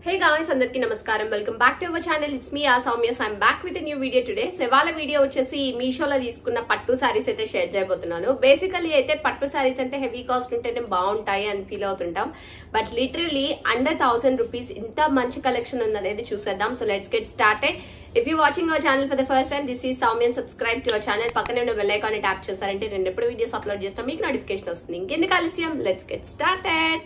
హే guys అందరికీ నమస్కారం welcome back to our channel it's me uh Soumya's I'm back with new video today so ఇవాళ video వచ్చేసి మీషోలో తీసుకున్న పట్టు సారీస్ అయితే షేర్ చేయబోతున్నాను బేసికలీ అయితే పట్టు సారీస్ అంటే హెవీ కాస్ట్ ఉంటేనే బాగుంటాయి అని ఫీల్ అవుతుంటాం but literally under thousand rupees ఇంత మంచి కలెక్షన్ ఉందనేది చూసేద్దాం so let's get started if you watching our channel for the first time this is Soumyan subscribe to our channel పక్కనే ఉన్న బెల్ ఐకాన్ ట్యాప్ చేశారంటే నేను ఎప్పుడు వీడియోస్ అప్లోడ్ చేస్తాను మీకు నోటిఫికేషన్ వస్తుంది ఇంకెందుకు ఆలస్యం let's get started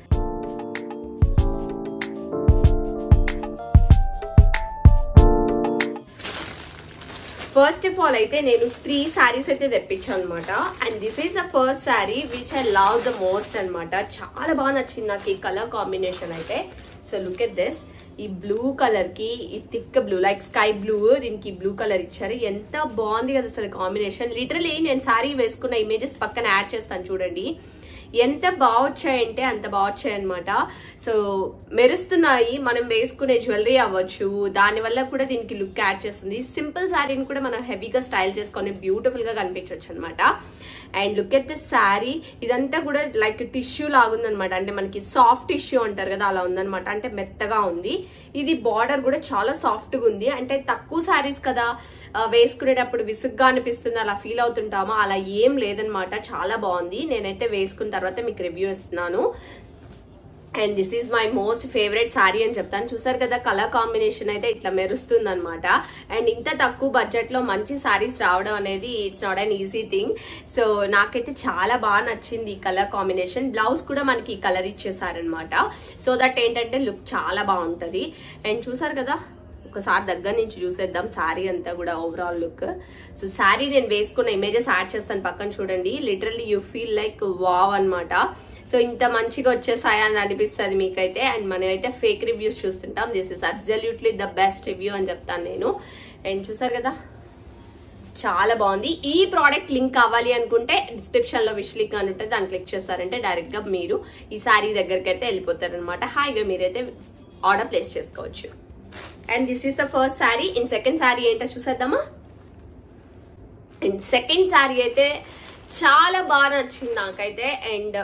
first of all అయితే నేను త్రీ శారీస్ అయితే తెప్పించాను అనమాట and this is the first sari which I love the most అనమాట చాలా బాగా నచ్చింది నాకు ఈ కలర్ కాంబినేషన్ అయితే సో లుక్ ఎట్ దిస్ ఈ బ్లూ కలర్ కి ఈ thick blue like sky blue దీనికి బ్లూ కలర్ ఇచ్చారు ఎంత బాగుంది కదా అసలు కాంబినేషన్ లిటరలీ నేను శారీ వేసుకున్న ఇమేజెస్ పక్కన యాడ్ చేస్తాను చూడండి ఎంత బాగా వచ్చాయంటే అంత బాగా వచ్చాయన్నమాట సో మెరుస్తున్నాయి మనం వేసుకునే జ్యువెలరీ అవ్వచ్చు దానివల్ల కూడా దీనికి లుక్ యాడ్ చేస్తుంది సింపుల్ శారీని కూడా మనం హెవీగా స్టైల్ చేసుకొని బ్యూటిఫుల్ గా కనిపించవచ్చు అనమాట and look at the sari ఇదంతా కూడా లైక్ టిష్యూ లాగుందనమాట అంటే మనకి సాఫ్ట్ టిష్యూ అంటారు కదా అలా ఉందనమాట అంటే మెత్తగా ఉంది ఇది బార్డర్ కూడా చాలా సాఫ్ట్ గా ఉంది అంటే తక్కువ శారీస్ కదా ఆ, వేసుకునేటప్పుడు విసుగ్గా అనిపిస్తుంది అలా ఫీల్ అవుతుంటామో అలా ఏం లేదనమాట చాలా బాగుంది నేనైతే వేసుకున్న తర్వాత మీకు రివ్యూ ఇస్తున్నాను and this is my most favourite sari అని చెప్తాను చూసారు కదా కలర్ కాంబినేషన్ అయితే ఇట్లా మెరుస్తుంది అనమాట అండ్ ఇంత తక్కువ బడ్జెట్ లో మంచి శారీస్ రావడం అనేది it's not an easy thing so నాకైతే చాలా బాగా నచ్చింది ఈ కలర్ కాంబినేషన్ బ్లౌజ్ కూడా మనకి ఈ కలర్ ఇచ్చేసారనమాట సో దట్ ఏంటంటే లుక్ చాలా బాగుంటది అండ్ చూసారు కదా ఒకసారి దగ్గర నుంచి చూసేద్దాం శారీ అంతా కూడా ఓవరాల్ లుక్ సో శారీ నేను వేసుకున్న ఇమేజెస్ యాడ్ చేస్తాను పక్కన చూడండి literally you feel like wow అన్నమాట సో ఇంత మంచిగా వచ్చేసాయి అని అనిపిస్తుంది మీకైతే అండ్ మనం అయితే ఫేక్ రివ్యూస్ చూస్తుంటాం this is absolutely the best review అని చెప్తాను నేను అండ్ చూసారు కదా చాలా బాగుంది ఈ ప్రోడక్ట్ లింక్ కావాలి అనుకుంటే డిస్క్రిప్షన్ లో విష్ లింక్ అని ఉంటుంది దాన్ని క్లిక్ చేస్తారంటే డైరెక్ట్ గా మీరు ఈ శారీ దగ్గరికి అయితే వెళ్ళిపోతారు అనమాట హాయిగా మీరైతే ఆర్డర్ ప్లేస్ చేసుకోవచ్చు and this is the first sari in second sari ఏంటో చూసేద్దామా అండ్ సెకండ్ శారీ అయితే చాలా బాగా నచ్చింది నాకైతే and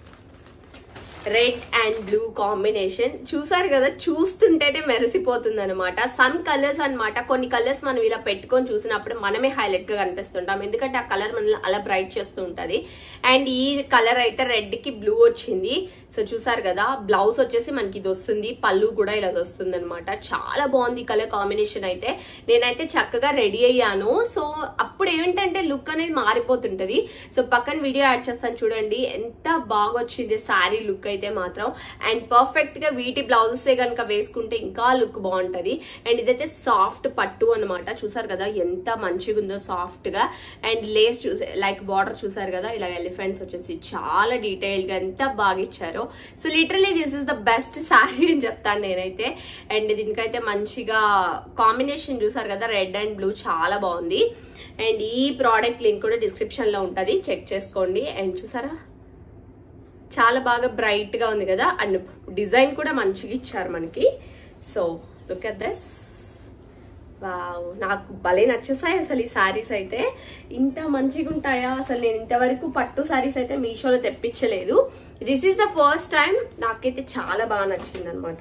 red and blue combination చూసారు కదా చూస్తుంటేనే మెరిసిపోతుంది అనమాట సమ్ కలర్స్ అన్నమాట కొన్ని కలర్స్ మనం ఇలా పెట్టుకొని చూసినప్పుడు మనమే హైలైట్ గా కనిపిస్తుంటాం ఎందుకంటే ఆ కలర్ మనల్ని అలా బ్రైట్ చేస్తూ ఉంటది అండ్ ఈ కలర్ అయితే రెడ్ కి బ్లూ వచ్చింది సో చూసారు కదా బ్లౌజ్ వచ్చేసి మనకి ఇది వస్తుంది పళ్ళు కూడా ఇలా వస్తుంది అనమాట చాలా బాగుంది కలర్ కాంబినేషన్ అయితే నేనైతే చక్కగా రెడీ అయ్యాను సో అప్పుడు ఏంటంటే లుక్ అనేది మారిపోతుంటది సో పక్కన వీడియో యాడ్ చేస్తాను చూడండి ఎంత బాగా వచ్చింది శారీ లుక్ అయితే మాత్రం అండ్ పర్ఫెక్ట్ గా వీటి బ్లౌజెస్ కనుక వేసుకుంటే ఇంకా లుక్ బాగుంటది అండ్ ఇదైతే సాఫ్ట్ పట్టు అనమాట చూసారు కదా ఎంత మంచిగా ఉందో సాఫ్ట్ గా అండ్ లేస్ చూసే లైక్ బార్డర్ చూసారు కదా ఇలా ఎలిఫెంట్స్ వచ్చేసి చాలా డీటెయిల్డ్ గా ఎంత బాగా ఇచ్చారో so literally this is the best sari అని చెప్తాను నేనైతే అండ్ దీనికైతే మంచిగా కాంబినేషన్ చూసారు కదా రెడ్ అండ్ బ్లూ చాలా బాగుంది అండ్ ఈ ప్రోడక్ట్ లింక్ కూడా డిస్క్రిప్షన్ లో ఉంటది చెక్ చేసుకోండి అండ్ చూసారా చాలా బాగా బ్రైట్ గా ఉంది కదా అండ్ డిజైన్ కూడా మంచిగా ఇచ్చారు మనకి so look at this wow నాకు భలే నచ్చేసాయి అసలు ఈ శారీస్ అయితే ఇంత మంచిగా ఉంటాయా అసలు నేను ఇంతవరకు పట్టు శారీస్ అయితే మీషోలో తెప్పించలేదు this is the first time నాకైతే చాలా బాగా నచ్చింది అనమాట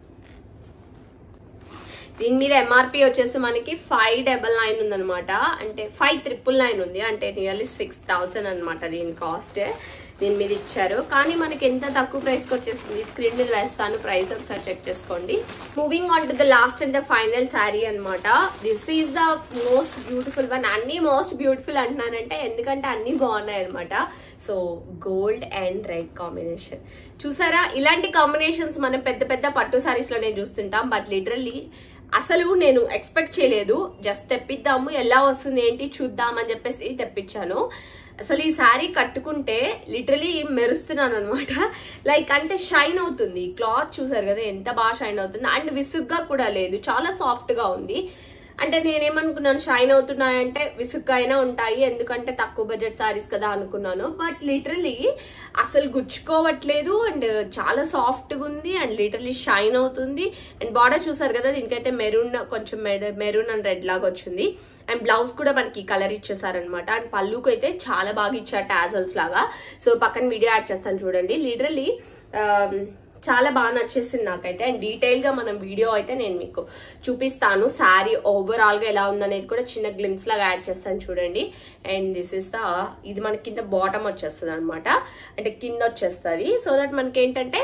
దీని మీద ఎంఆర్పి వచ్చేసి మనకి ఫైవ్ డబల్ నైన్ ఉందన్నమాట అంటే ఫైవ్ ట్రిపుల్ నైన్ ఉంది అంటే నియర్లీ సిక్స్ థౌసండ్ అనమాట దీని కాస్ట్ దీని మీద ఇచ్చారు కానీ మనకి ఎంత తక్కువ ప్రైస్ కి వచ్చేసింది స్క్రీన్ మీద వేస్తాను ప్రైస్ ఒకసారి చెక్ చేసుకోండి moving on to the last and the final sari అనమాట this is the most beautiful one అన్ని మోస్ట్ బ్యూటిఫుల్ అంటున్నానంటే ఎందుకంటే అన్ని బాగున్నాయి అనమాట so gold and red combination చూసారా ఇలాంటి కాంబినేషన్స్ మనం పెద్ద పెద్ద పట్టు సారీస్ లోనే చూస్తుంటాం బట్ లిటరల్లీ అసలు నేను ఎక్స్పెక్ట్ చేయలేదు జస్ట్ తెప్పిద్దాము ఎలా వస్తుంది ఏంటి చూద్దాం అని చెప్పేసి తెప్పించాను అసలు ఈ శారీ కట్టుకుంటే లిటరలీ మెరుస్తున్నాను అనమాట లైక్ అంటే షైన్ అవుతుంది క్లాత్ చూసారు కదా ఎంత బాగా షైన్ అవుతుంది అండ్ విసుగ్గా కూడా లేదు చాలా సాఫ్ట్ గా ఉంది అంటే నేనేమనుకున్నాను షైన్ అవుతున్నాయంటే విసుగ్గా అయినా ఉంటాయి ఎందుకంటే తక్కువ బడ్జెట్ సారీస్ కదా అనుకున్నాను బట్ లిటరలీ అసలు గుచ్చుకోవట్లేదు అండ్ చాలా సాఫ్ట్ గా ఉంది అండ్ లిటరలీ షైన్ అవుతుంది అండ్ బార్డర్ చూసారు కదా దీనికైతే మెరూన్ కొంచెం మెరూన్ అండ్ రెడ్ లాగా వచ్చింది అండ్ బ్లౌజ్ కూడా మనకి కలర్ ఇచ్చేసారనమాట అండ్ పళ్ళుకు అయితే చాలా బాగా ఇచ్చారు టాజల్స్ లాగా సో పక్కన వీడియో యాడ్ చేస్తాను చూడండి లిటరలీ చాలా బాగా నచ్చేసింది నాకైతే అండ్ డీటెయిల్ గా మనం వీడియో అయితే నేను మీకు చూపిస్తాను శారీ ఓవరాల్ గా ఎలా ఉందనేది కూడా చిన్న గ్లిమ్స్ లాగా యాడ్ చేస్తాను చూడండి అండ్ దిస్ ఇస్ ద ఇది మనకి కింద బాటమ్ వచ్చేస్తుంది అనమాట అంటే కింద వచ్చేస్తుంది సో దట్ మనకి ఏంటంటే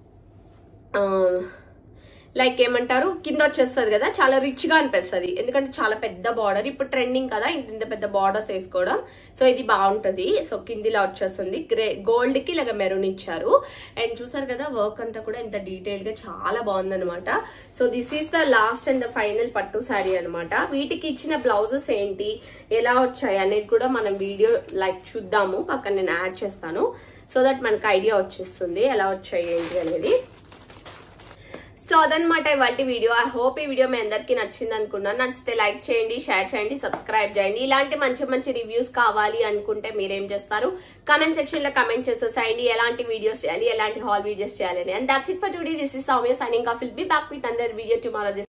లైక్ ఏమంటారు కింద వచ్చేస్తుంది కదా చాలా రిచ్ గా అనిపిస్తుంది ఎందుకంటే చాలా పెద్ద బార్డర్ ఇప్పుడు ట్రెండింగ్ కదా ఇంత ఇంత పెద్ద బార్డర్స్ వేసుకోవడం సో ఇది బాగుంటది సో కిందిలా వచ్చేస్తుంది గ్రే గోల్డ్ కి ఇలాగ మెరూన్ ఇచ్చారు అండ్ చూసారు కదా వర్క్ అంతా కూడా ఇంత డీటెయిల్ గా చాలా బాగుందన్నమాట so this is the last and the final pattu sari అనమాట వీటికి ఇచ్చిన బ్లౌజెస్ ఏంటి ఎలా వచ్చాయి అనేది కూడా మనం వీడియో లైక్ చూద్దాము పక్కన నేను యాడ్ చేస్తాను సో దట్ మనకు ఐడియా వచ్చేస్తుంది ఎలా వచ్చాయి ఏంటి అనేది సో అదనమాట ఇవాళ వీడియో ఐ హోప్ ఈ వీడియో మీ అందరికీ నచ్చింది అనుకున్నాను నచ్చితే లైక్ చేయండి షేర్ చేయండి సబ్స్క్రైబ్ చేయండి ఇలాంటి మంచి మంచి రివ్యూస్ కావాలి అనుకుంటే మీరేం చేస్తారు కమెంట్ సెక్షన్ లో కమెంట్ చేసేసేయండి ఎలాంటి వీడియోస్ చేయాలి ఎలాంటి హాల్ వీడియోస్ చేయాలి and that's it for today this is Soumya signing off will be back with another video tomorrow this